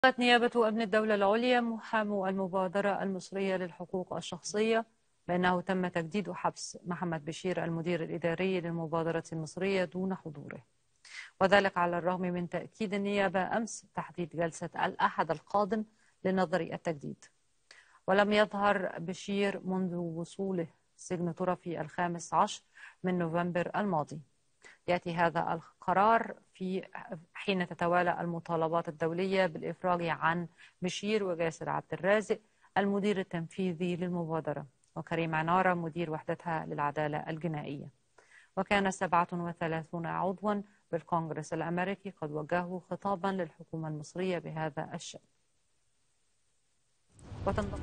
قالت نيابة أمن الدولة العليا محامو المبادرة المصرية للحقوق الشخصية بأنه تم تجديد حبس محمد بشير المدير الإداري للمبادرة المصرية دون حضوره وذلك على الرغم من تأكيد النيابة أمس تحديد جلسة الأحد القادم لنظر التجديد ولم يظهر بشير منذ وصوله سجن طرفي الخامس عشر من نوفمبر الماضي يأتي هذا القرار في حين تتوالى المطالبات الدولية بالإفراج عن بشير وجاسر عبد الرازق المدير التنفيذي للمبادرة وكريم عنارة مدير وحدتها للعدالة الجنائية وكان 37 عضوا بالكونغرس الأمريكي قد وجهوا خطابا للحكومة المصرية بهذا الشأن وتنضم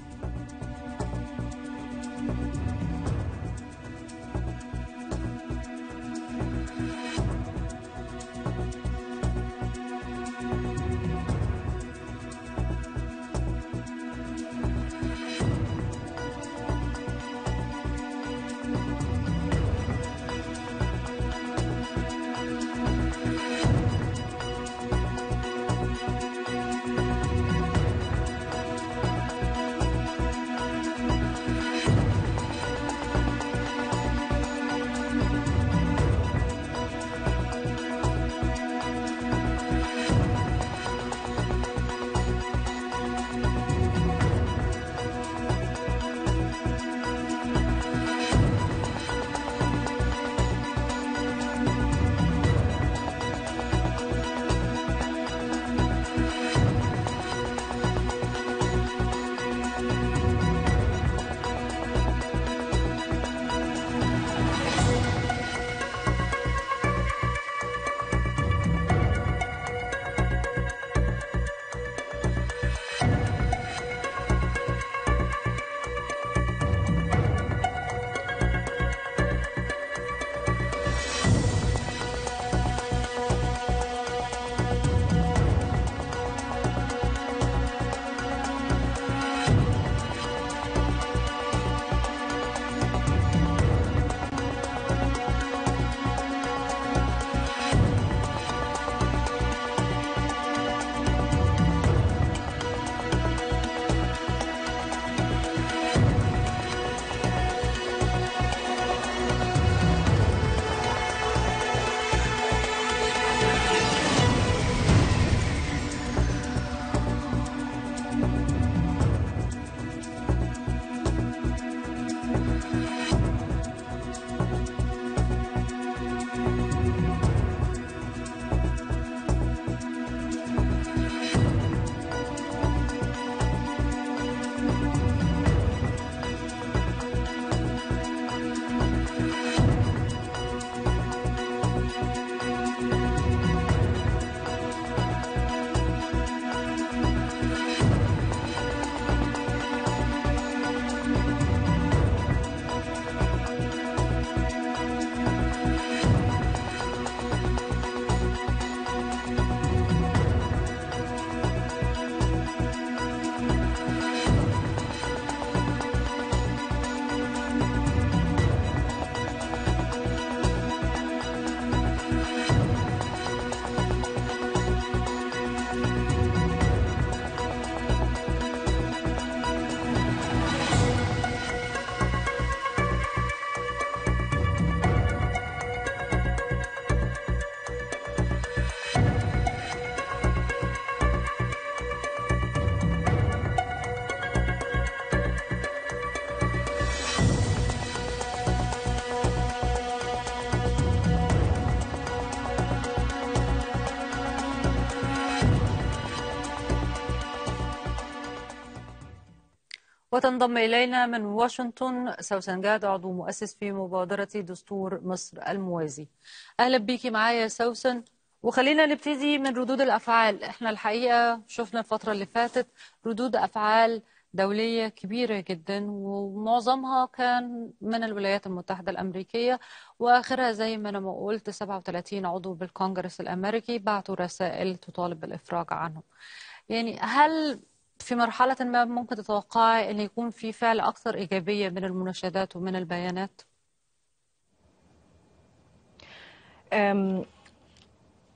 وتنضم إلينا من واشنطن سوسن جاد عضو مؤسس في مبادرة دستور مصر الموازي أهلا بيكي معايا سوسن وخلينا نبتدي من ردود الأفعال احنا الحقيقة شفنا الفترة اللي فاتت ردود أفعال دولية كبيرة جدا ومعظمها كان من الولايات المتحدة الأمريكية وآخرها زي ما أنا ما قلت 37 عضو بالكونغرس الأمريكي بعتوا رسائل تطالب بالإفراج عنهم يعني هل في مرحلة ما ممكن تتوقعي أن يكون في فعل أكثر إيجابية من المناشدات ومن البيانات؟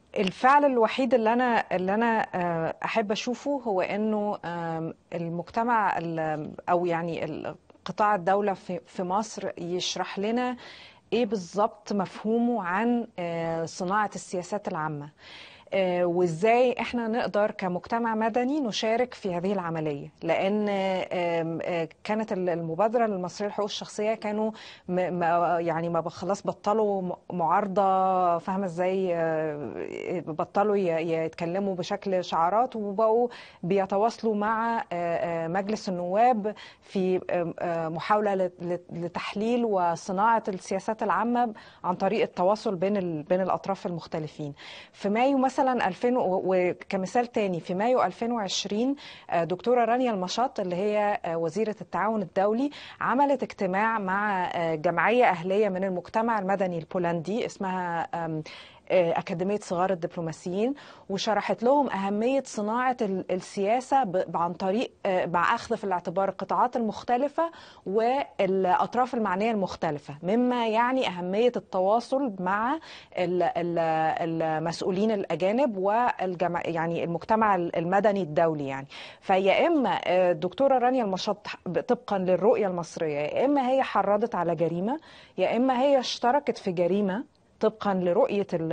الفعل الوحيد اللي انا اللي انا آه، احب اشوفه هو انه آم، المجتمع ال- او يعني ال- قطاع الدولة في في مصر يشرح لنا ايه بالظبط مفهومه عن آه، صناعة السياسات العامة آه، وازاي احنا نقدر كمجتمع مدني نشارك في هذه العمليه لان آم، آه، كانت المبادره المصريه للحقوق الشخصيه كانوا م- ما- يعني ما ب- خلاص بطلوا م- معارضه فاهمه ازاي آه، بطلوا ي- يتكلموا بشكل شعارات وبقوا بيتواصلوا مع آه، آه، مجلس النواب في آه، آه، محاوله لت- لت- لتحليل وصناعه السياسات العامه عن طريق التواصل بين ال- بين الاطراف المختلفين في مايو مثلا 2000 و- وكمثال تاني في مايو 2020 آه، دكتوره رانيا المشاط اللي هي آه، وزيره التعاون الدولي عملت اجتماع مع آه، جمعيه اهليه من المجتمع المدني البولندي اسمها آم، آه، أكاديمية صغار الدبلوماسيين وشرحت لهم أهمية صناعة ال- السياسة ب- عن طريق آه، مع أخذ في الاعتبار القطاعات المختلفة والأطراف المعنية المختلفة مما يعني أهمية التواصل مع ال- ال- المسؤولين الأجانب والجمع يعني المجتمع المدني الدولي يعني فيا إما آه، الدكتورة رانيا المشط طبقا للرؤية المصرية يا إما هي حرضت على جريمة يا إما هي اشتركت في جريمة طبقا لرؤيه ال-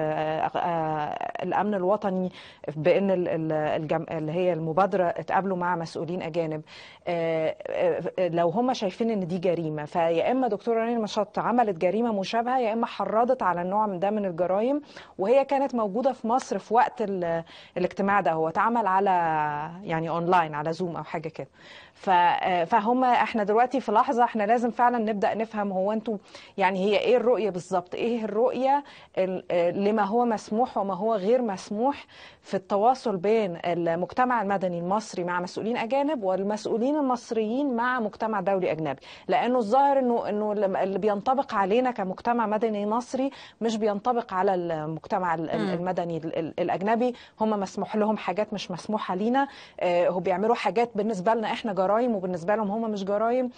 آه، الامن الوطني بان ال- ال- الجم... اللي هي المبادره اتقابلوا مع مسؤولين اجانب آه، آه، لو هم شايفين ان دي جريمه فيا اما دكتوره رانيا المشط عملت جريمه مشابهه يا اما حرضت على النوع من ده من الجرائم وهي كانت موجوده في مصر في وقت ال... الاجتماع ده هو اتعمل على يعني اونلاين على زوم او حاجه كده ف... آه، فهم احنا دلوقتي في لحظه احنا لازم فعلا نبدا نفهم هو انتوا يعني هي ايه الرؤيه بالظبط ايه الرؤيه ال- آه، لما هو مسموح وما هو غير مسموح في التواصل بين المجتمع المدني المصري مع مسؤولين اجانب والمسؤولين المصريين مع مجتمع دولي اجنبي لانه الظاهر انه انه لما- اللي بينطبق علينا كمجتمع مدني مصري مش بينطبق على المجتمع ال- ال- مم. المدني ال- ال- الاجنبي هم مسموح لهم حاجات مش مسموحه لينا آه، هو بيعملوا حاجات بالنسبه لنا احنا جرائم وبالنسبه لهم هم مش جرائم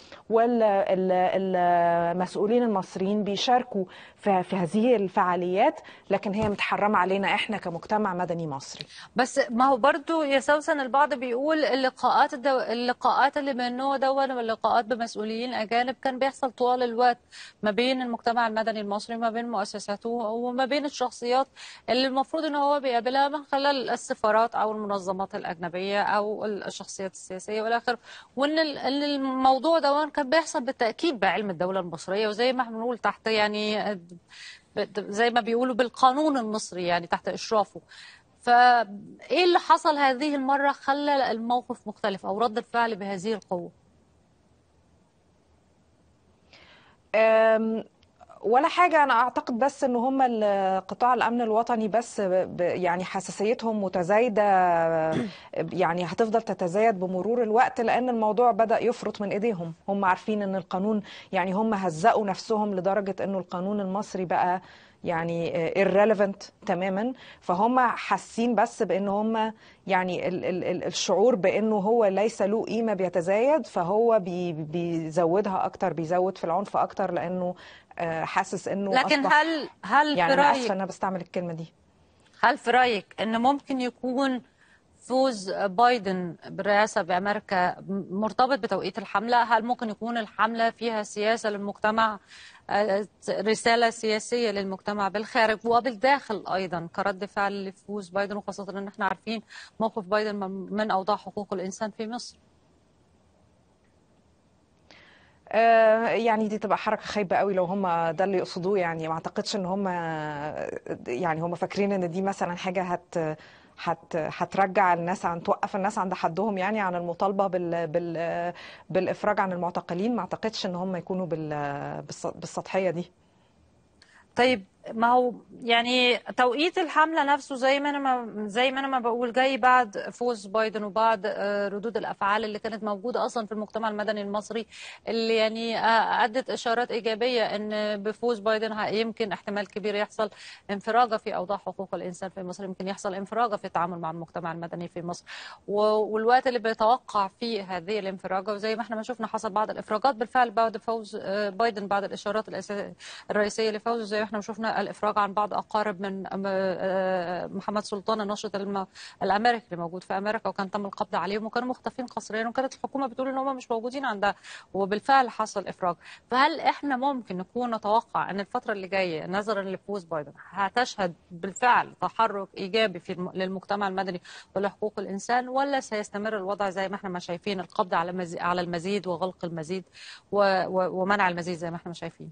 والمسؤولين المصريين بيشاركوا في في هذه الفعاليات لكن هي متحرمه علينا احنا كمجتمع مدني مصري بس ما هو برضو يا سوسن البعض بيقول اللقاءات الدو... اللقاءات اللي من النوع دون واللقاءات بمسؤولين أجانب كان بيحصل طوال الوقت ما بين المجتمع المدني المصري وما بين مؤسساته وما بين الشخصيات اللي المفروض ان هو بيقابلها من خلال السفارات او المنظمات الأجنبية او الشخصيات السياسية والى اخره وان ال- إن الموضوع ده كان بيحصل بالتأكيد بعلم الدولة المصرية وزي ما احنا بنقول تحت يعني ب- زي ما بيقولوا بالقانون المصري يعني تحت إشرافه فايه اللي حصل هذه المرة خلى الموقف مختلف او رد الفعل بهذه القوة أم، ولا حاجة أنا أعتقد بس إن هم ال- قطاع الأمن الوطني بس ب- ب- يعني حساسيتهم متزايدة يعني هتفضل تتزايد بمرور الوقت لأن الموضوع بدأ يفرط من إيديهم هم عارفين إن القانون يعني هم هزقوا نفسهم لدرجة إنه القانون المصري بقى يعني irrelevant تماما فهم حاسين بس بان هم يعني ال ال ال الشعور بانه هو ليس له قيمه بيتزايد فهو بي بيزودها اكتر بيزود في العنف اكتر لانه آه، حاسس انه لكن أصبح هل هل يعني في انا اسفه رأيك ان انا بستعمل الكلمه دي هل في رأيك ان ممكن يكون فوز بايدن بالرئاسة بأمريكا مرتبط بتوقيت الحملة هل ممكن يكون الحملة فيها سياسة للمجتمع آه، رسالة سياسية للمجتمع بالخارج وبالداخل أيضا كرد فعل لفوز بايدن وخاصة أن احنا عارفين موقف بايدن من من أوضاع حقوق الإنسان في مصر آه، يعني دي تبقى حركة خايبة قوي لو هم ده اللي يقصدوه يعني ما اعتقدش ان هم يعني هم فاكرين ان دي مثلا حاجة هت هت هترجع الناس عن توقف الناس عند حدهم يعني عن المطالبة بال بال بالإفراج عن المعتقلين ما اعتقدش ان هم يكونوا بال بالس- بالسطحية دي طيب ما هو يعني توقيت الحملة نفسه زي ما انا ما زي ما انا ما بقول جاي بعد فوز بايدن وبعد آه، ردود الافعال اللي كانت موجودة اصلا في المجتمع المدني المصري اللي يعني آه، ادت اشارات ايجابية ان بفوز بايدن ه- يمكن احتمال كبير يحصل انفراجة في اوضاع حقوق الانسان في مصر يمكن يحصل انفراجة في التعامل مع المجتمع المدني في مصر و- والوقت اللي بيتوقع فيه هذه الانفراجة وزي ما احنا ما شفنا حصل بعض الافراجات بالفعل بعد فوز آه، بايدن بعد الاشارات الأسا- الرئيسية لفوزه زي ما احنا ما شفنا الإفراج عن بعض أقارب من محمد سلطان الناشط الأمريكي اللي موجود في أمريكا وكان تم القبض عليهم وكانوا مختفين قسريا وكانت الحكومة بتقول إن هم مش موجودين عندها وبالفعل حصل إفراج فهل إحنا ممكن نكون نتوقع أن الفترة اللي جاية نظرا لفوز بايدن هتشهد بالفعل تحرك إيجابي في للمجتمع المدني ولحقوق الإنسان ولا سيستمر الوضع زي ما احنا ما شايفين القبض على على المزيد وغلق المزيد ومنع المزيد زي ما احنا ما شايفين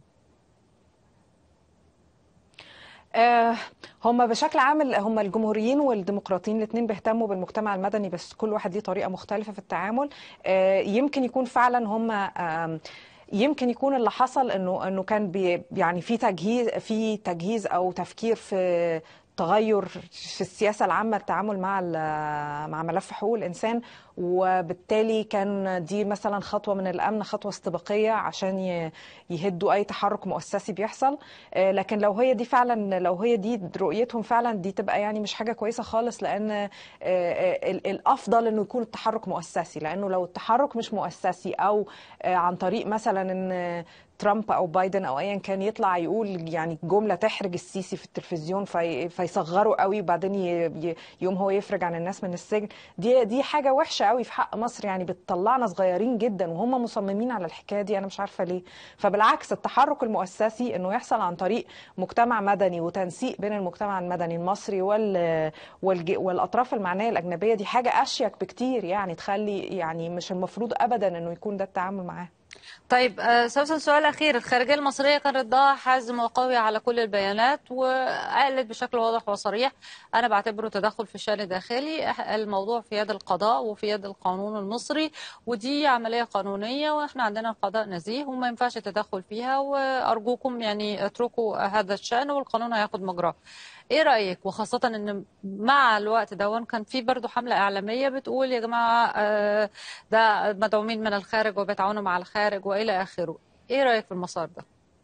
هم بشكل عام هم الجمهوريين والديمقراطيين الاثنين بيهتموا بالمجتمع المدني بس كل واحد ليه طريقه مختلفه في التعامل يمكن يكون فعلا هم يمكن يكون اللي حصل انه انه كان بي يعني في تجهيز في تجهيز او تفكير في تغير في السياسه العامه التعامل مع مع ملف حقوق الانسان وبالتالي كان دي مثلا خطوه من الامن خطوه استباقيه عشان يهدوا اي تحرك مؤسسي بيحصل لكن لو هي دي فعلا لو هي دي رؤيتهم فعلا دي تبقى يعني مش حاجه كويسه خالص لان الافضل انه يكون التحرك مؤسسي لانه لو التحرك مش مؤسسي او عن طريق مثلا ان ترامب او بايدن او ايا كان يطلع يقول يعني جمله تحرج السيسي في التلفزيون في فيصغره قوي وبعدين يوم هو يفرج عن الناس من السجن دي دي حاجه وحشه قوي في حق مصر يعني بتطلعنا صغيرين جدا وهم مصممين على الحكايه دي انا مش عارفه ليه فبالعكس التحرك المؤسسي انه يحصل عن طريق مجتمع مدني وتنسيق بين المجتمع المدني المصري وال والاطراف المعنيه الاجنبيه دي حاجه اشيك بكتير يعني تخلي يعني مش المفروض ابدا انه يكون ده التعامل معاه طيب سوسن سؤال اخير الخارجيه المصريه كان ردها حازم وقوي على كل البيانات وقالت بشكل واضح وصريح انا بعتبره تدخل في الشان الداخلي الموضوع في يد القضاء وفي يد القانون المصري ودي عمليه قانونيه واحنا عندنا القضاء نزيه وما ينفعش التدخل فيها وارجوكم يعني اتركوا هذا الشان والقانون هياخد مجراه ايه رايك وخاصه ان مع الوقت ده كان في برضه حمله اعلاميه بتقول يا جماعه ده مدعومين من الخارج وبيتعاونوا مع الخارج والى اخره ايه رايك في المسار ده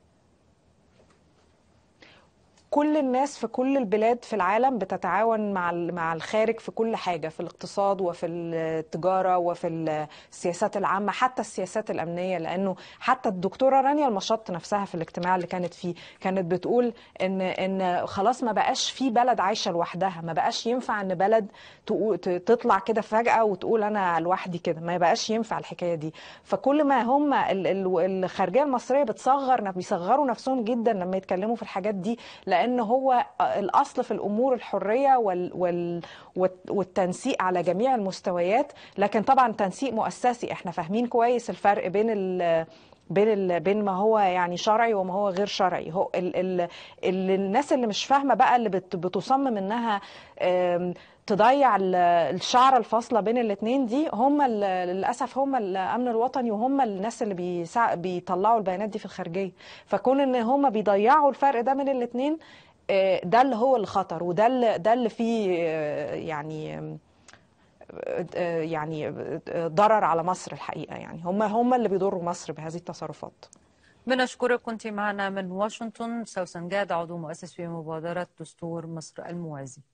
كل الناس في كل البلاد في العالم بتتعاون مع مع الخارج في كل حاجه في الاقتصاد وفي التجاره وفي السياسات العامه حتى السياسات الامنيه لانه حتى الدكتوره رانيا المشط نفسها في الاجتماع اللي كانت فيه كانت بتقول ان ان خلاص ما بقاش في بلد عايشه لوحدها ما بقاش ينفع ان بلد تطلع كده فجاه وتقول انا لوحدي كده ما بقاش ينفع الحكايه دي فكل ما هم الخارجيه المصريه بتصغر بيصغروا نفسهم جدا لما يتكلموا في الحاجات دي لان لان هو الاصل في الامور الحريه وال وال والتنسيق على جميع المستويات لكن طبعا تنسيق مؤسسي احنا فاهمين كويس الفرق بين ال بين ال... بين ما هو يعني شرعي وما هو غير شرعي هو ال... ال... ال... الناس اللي مش فاهمه بقى اللي بت... بتصمم انها تضيع الشعره الفاصله بين الاثنين دي هم للاسف هم الامن الوطني وهم الناس اللي بيسا... بيطلعوا البيانات دي في الخارجيه فكون ان هم بيضيعوا الفرق ده من الاثنين ده اللي هو الخطر وده اللي ده اللي فيه يعني يعني ضرر على مصر الحقيقه يعني هم هم اللي بيضروا مصر بهذه التصرفات بنشكرك كنت معنا من واشنطن سوسن جاد عضو مؤسس في مبادره دستور مصر الموازي